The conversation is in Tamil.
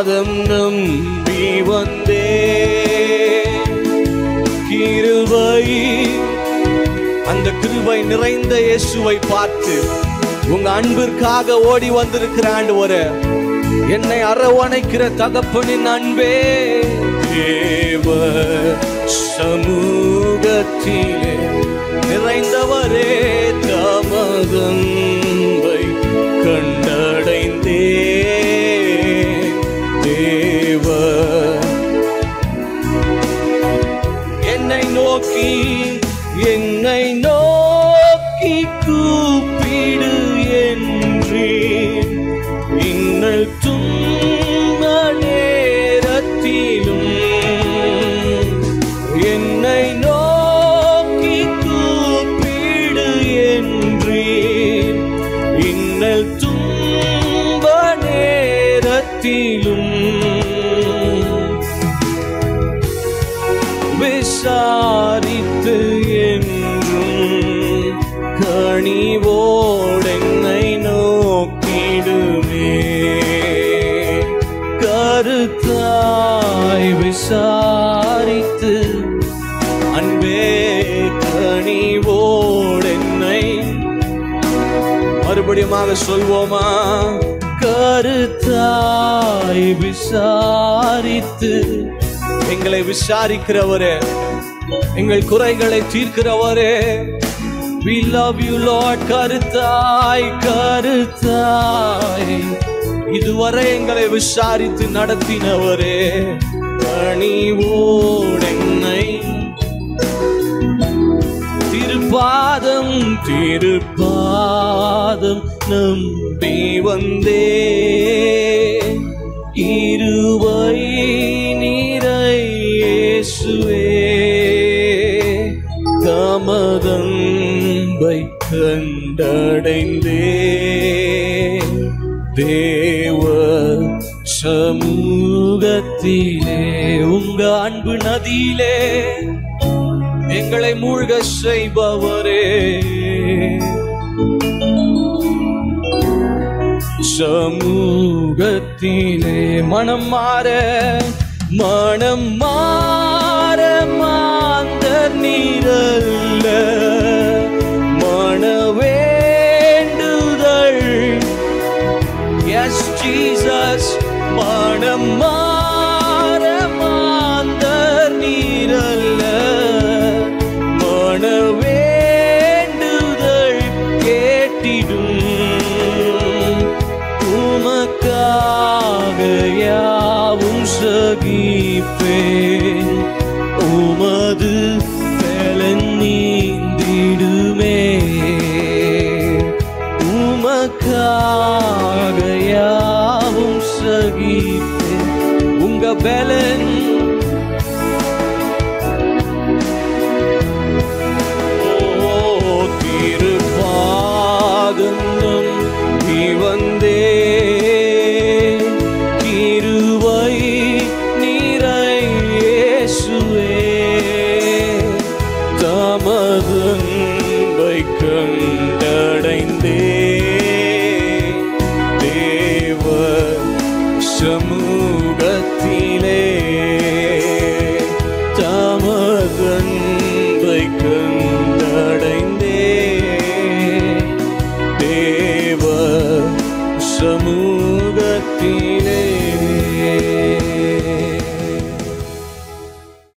பாதம் நம்பி வந்தே கிருபை அந்த கிருபை நிறைந்த இயேசுவை பார்த்து உங்க அன்பிற்காக ஓடி வந்திருக்கிற ஆண்டவரே என்னை அரவணைக்கிற தகப்பனின் அன்பே தேவ சமூகத்திலே நிறைந்தவரே தாமதம்பை கண்டடைந்தே தேவ என்னை நோக்கி என்னை நோக்கி கூப்பிடு என்றேன் இன்னல் துன்ப நேரத்திலும் என்னை நோக்கி கூப்பிடு என்றேன் இன்னல் துன்ப நேரத்திலும் விசாரித்து என்றும் கனிவோடென்னை நோக்கிடுமே கருத்தாய் விசாரித்து அன்பே கனிவோடென்னை மறுபடியுமாக சொல்வோமா கருத்தாய் விசாரித்து எங்களை விசாரிக்கிறவரே எங்கள் குறைகளை தீர்க்கிறவரே We love you Lord கருத்தாய் கருத்தாய் இதுவரை எங்களை விசாரித்து நடத்தினவரே கனிவோடென்னை திருப்பாதம் திருப்பாதம் நம்பி வந்தே இருவை நீரை இயேசுவே தமதம்பை கண்டடைந்தே தேவ சமூகத்திலே உங்க அன்பு நதியிலே எங்களை மூழ்க செய்பவரே சமூகத்திலே மனம் மாற மனம் மாற மாந்தர் நீரல்ல மன வேண்டுதல் எஸ் ஜீசஸ் மனம் மாற மாந்தர் நீரல்ல மன வேண்டுதல் கேட்டிடும் உமக்காக யாவும் சகிப்பேன் உமது பலன் நீந்திடுமே உமக்காக யாவும் சகிப்பேன் உங்க பலன் ஓ திருப்பாதம் நம்பி வந்தே கிருபை நிறை இயேசுவே தமதன்பை கண்டடைந்தே தேவ சமூகத்திலே தமதன்பை கண்டடைந்தே தேவ சமூகத்திலே